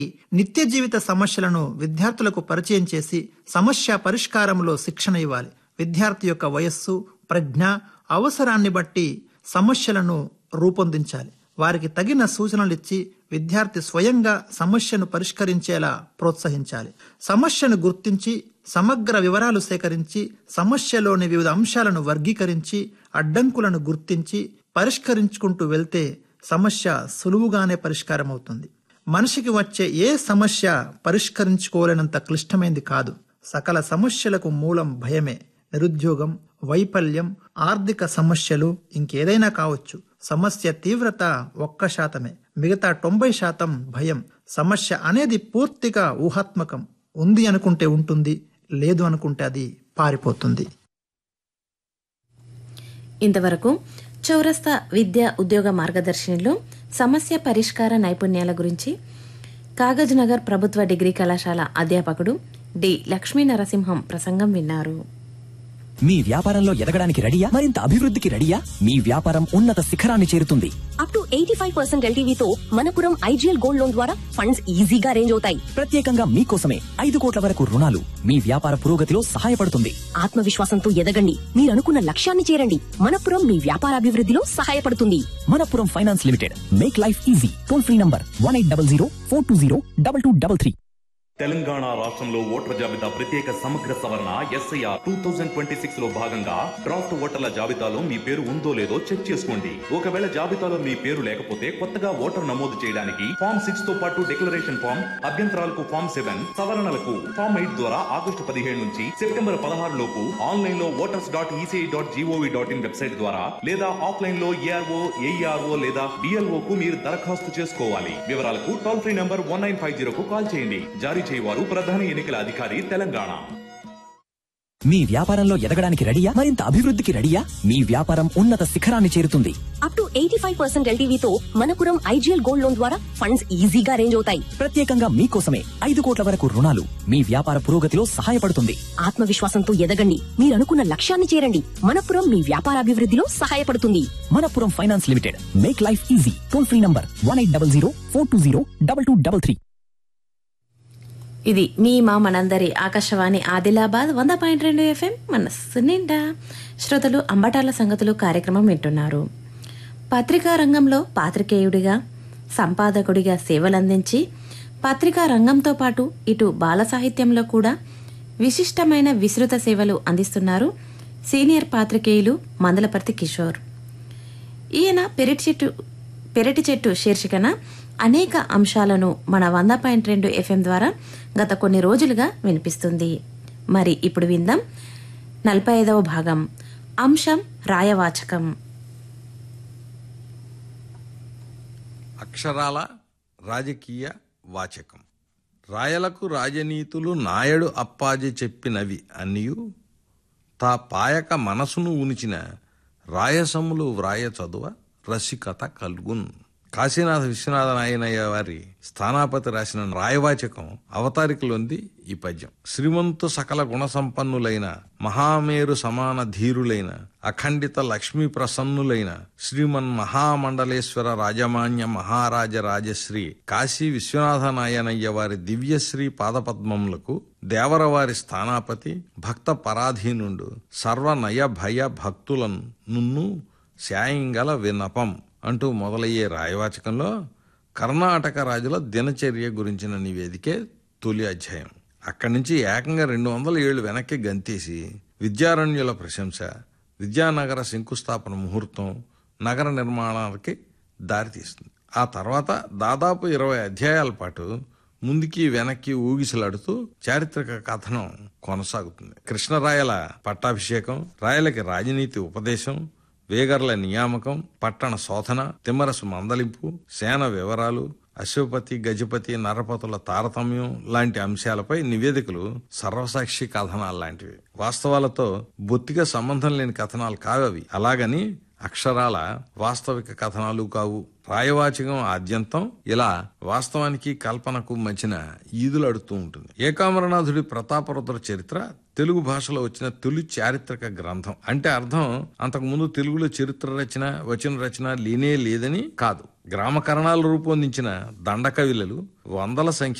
నిత్య జీవిత సమస్యలను విద్యార్థులకు పరిచయం చేసి సమస్య పరిష్కారంలో శిక్షణ ఇవ్వాలి విద్యార్థి యొక్క వయస్సు ప్రజ్ఞ అవసరాన్ని బట్టి సమస్యలను రూపొందించాలి వారికి తగిన సూచనలు ఇచ్చి విద్యార్థి స్వయంగా సమస్యను పరిష్కరించేలా ప్రోత్సహించాలి సమస్యను గుర్తించి సమగ్ర వివరాలు సేకరించి సమస్యలోని వివిధ అంశాలను వర్గీకరించి అడ్డంకులను గుర్తించి పరిష్కరించుకుంటూ వెళ్తే సమస్య సులువుగానే పరిష్కారం అవుతుంది మనిషికి వచ్చే ఏ సమస్య పరిష్కరించుకోలేనంత క్లిష్టమైంది కాదు సకల సమస్యలకు మూలం భయమే నిరుద్యోగం వైఫల్యం ఆర్థిక సమస్యలు ఇంకేదైనా కావచ్చు సమస్య తీవ్రత ఒక్క శాతమే మిగతా తొంభై శాతం భయం సమస్య అనేది పూర్తిగా ఊహాత్మకం ఉంది అనుకుంటే ఉంటుంది లేదు అనుకుంటే అది పారిపోతుంది ఇంతవరకు చౌరస్తా విద్యా ఉద్యోగ మార్గదర్శినిలో సమస్య పరిష్కార నైపుణ్యాల గురించి కాగజ్ నగర్ ప్రభుత్వ డిగ్రీ కళాశాల అధ్యాపకుడు డి లక్ష్మీ నరసింహం ప్రసంగం విన్నారు మీ వ్యాపారంలో ఎదగడానికి రెడీయా మరింత అభివృద్ధికి రెడీయా మీ వ్యాపారం ఉన్నత శిఖరాన్ని చేరుతుంది up to eighty five percent ఎల్టీవీతో మనపురం ఐజీఎల్ గోల్డ్ లోన్ ద్వారా ఫండ్స్ ఈజీగా అరేంజ్ అవుతాయి ప్రత్యేకంగా మీకోసమే ఐదు కోట్ల వరకు రుణాలు మీ వ్యాపార పురోగతిలో సహాయపడుతుంది ఆత్మవిశ్వాసంతో ఎదగండి మీరు అనుకున్న లక్ష్యాన్ని చేరండి మనపురం మీ వ్యాపారాభివృద్ధిలో సహాయపడుతుంది Manappuram finance limited make life easy toll free number one eight double zero four two zero double two double three Telangana రాష్ట్రంలో ఓటర్ల జాబితా ప్రత్యేక సమగ్ర సవరణ SIR two thousand twenty six లో భాగంగా డ్రాఫ్ట్ ఓటర్ల జాబితాలో మీ పేరు ఉందో లేదో చెక్ చేసుకోండి ఒకవేళ జాబితాలో మీ పేరు లేకపోతే కొత్తగా ఓటర్ నమోదు చేయడానికి ఫామ్ సిక్స్ తో పాటు డిక్లరేషన్ ఫామ్ అభ్యంతరాలకు ఫామ్ సెవెన్ సవరణలకు ఫామ్ ఎయిట్ ద్వారా ఆగస్టు పదిహేడు నుంచి సెప్టెంబర్ పదహారు లోపు ఆన్లైన్ లో voters dot ECI dot GOV dot in website ద్వారా లేదా ఆఫ్లైన్ లో ఏఆర్ఓ ఏఈఆర్ఓ లేదా డిఎల్ఓ కు మీరు దరఖాస్తు చేసుకోవాలి వివరాలకు toll free number one nine five జీరోకు కాల్ చేయండి జారీ చేయవారు ప్రధాన ఎన్నికల అధికారి తెలంగాణ మీ వ్యాపారంలో ఎదగడానికి రెడీయా మరింత అభివృద్ధికి రెడీయా మీ వ్యాపారం ఉన్నత శిఖరాన్ని చేరుతుంది up to eighty five percent ఎల్టీవీతో మనపురం ఐజీఎల్ గోల్డ్ లోన్ ద్వారా ఫండ్స్ ఈజీగా అరేంజ్ అవుతాయి ప్రత్యేకంగా మీకోసమే ఐదు కోట్ల వరకు రుణాలు మీ వ్యాపార పురోగతిలో సహాయపడుతుంది ఆత్మవిశ్వాసంతో ఎదగండి మీరు అనుకున్న లక్ష్యాన్ని చేరండి మనపురం మీ వ్యాపారాభివృద్ధిలో సహాయపడుతుంది Manappuram finance limited make life easy toll free number one eight double zero four two zero double two double three ఇది మీ మా మనందరి ఆకాశవాణి ఆదిలాబాద్ వంద పాయింట్ రెండు ఎఫ్ఎం మనస్సు నిండా శ్రోతలు అంబటాల సంగతులు కార్యక్రమం వింటున్నారు పత్రికా రంగంలో పాత్రికేయుడిగా సంపాదకుడిగా సేవలందించి పత్రికా రంగంతో పాటు ఇటు బాల సాహిత్యంలో కూడా విశిష్టమైన విస్తృత సేవలు అందిస్తున్నారు సీనియర్ పాత్రికేయులు మందలపర్తి కిషోర్ ఈయన పెరటి చెట్టు పెరటి చెట్టు శీర్షికన అనేక అంశాలను మన వంద పాయింట్ రెండు ఎఫ్ఎం ద్వారా గత కొన్ని రోజులుగా వినిపిస్తుంది మరి ఇప్పుడు విందాం నలభై ఐదవ భాగం అంశం రాయవాచకం అక్షరాల రాజకీయ వాచకం రాయలకు రాజనీతులు నాయడు అప్పాజి చెప్పినవి అనియు తా పాయక మనసును ఉనిచిన రాయసములు వ్రాయ చదువ రసికత కల్గున్ కాశీనాథ విశ్వనాథ నాయనయ్య వారి స్థానాపతి రాసిన రాయవాచకం అవతారికలోంది ఈ పద్యం శ్రీమంతు సకల గుణ సంపన్నులైన మహామేరు సమాన ధీరులైన అఖండిత లక్ష్మీ ప్రసన్నులైన శ్రీమన్ మహామండలేశ్వర రాజమాన్య మహారాజ రాజశ్రీ కాశీ విశ్వనాథ నాయనయ్య వారి దివ్యశ్రీ పాదపద్మములకు దేవరవారి స్థానాపతి భక్త పరాధీనుండు సర్వనయ భయ భక్తులను నున్ను శాయంగల వినపం అంటూ మొదలయ్యే రాయవాచకంలో కర్ణాటక రాజుల దినచర్య గురించిన నివేదికే తొలి అధ్యాయం అక్కడి నుంచి ఏకంగా రెండు వందల ఏళ్లు వెనక్కి గంతేసి విద్యారణ్యుల ప్రశంస విద్యానగర శంకుస్థాపన ముహూర్తం నగర నిర్మాణానికి దారితీస్తుంది ఆ తర్వాత దాదాపు ఇరవై అధ్యాయాల పాటు ముందుకి వెనక్కి ఊగిసలాడుతూ చారిత్రక కథనం కొనసాగుతుంది కృష్ణరాయల పట్టాభిషేకం రాయలకి రాజనీతి ఉపదేశం వేగర్ల నియామకం పట్టణ శోధన తిమ్మరసు మందలింపు సేన వివరాలు అశ్వపతి గజపతి నరపతుల తారతమ్యం లాంటి అంశాలపై నివేదికలు సర్వసాక్షి కథనాలు లాంటివి వాస్తవాలతో బొత్తిగా సంబంధం లేని కథనాలు కావవి అలాగని అక్షరాల వాస్తవిక కథనాలు కావు రాయవాచకం ఆద్యంతం ఇలా వాస్తవానికి కల్పనకు మధ్యన ఈదులాడుతూ ఉంటుంది ఏకామరనాథుడి ప్రతాపరుద్ర చరిత్ర తెలుగు భాషలో వచ్చిన తొలి చారిత్రక గ్రంథం అంటే అర్థం అంతకుముందు తెలుగులో చరిత్ర రచన వచన రచన లేనే లేదని కాదు గ్రామ కరణాలు రూపొందించిన దండకవిలలు వందల సంఖ్య